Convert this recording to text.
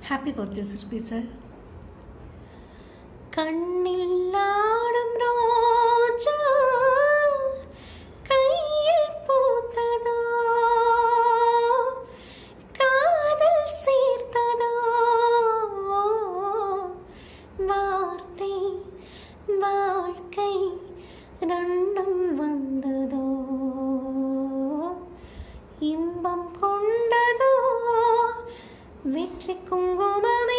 happy birthday சிற்பி sir கண்ணில் ஆடும் ரோஜா கையில் பூத்ததோ காதல் சேர்த்ததோ வார்த்தை வாழ்க்கை ரெண்டும் வந்ததோ இன்பம் கொண்டதோ வெற்றி குங்குமமே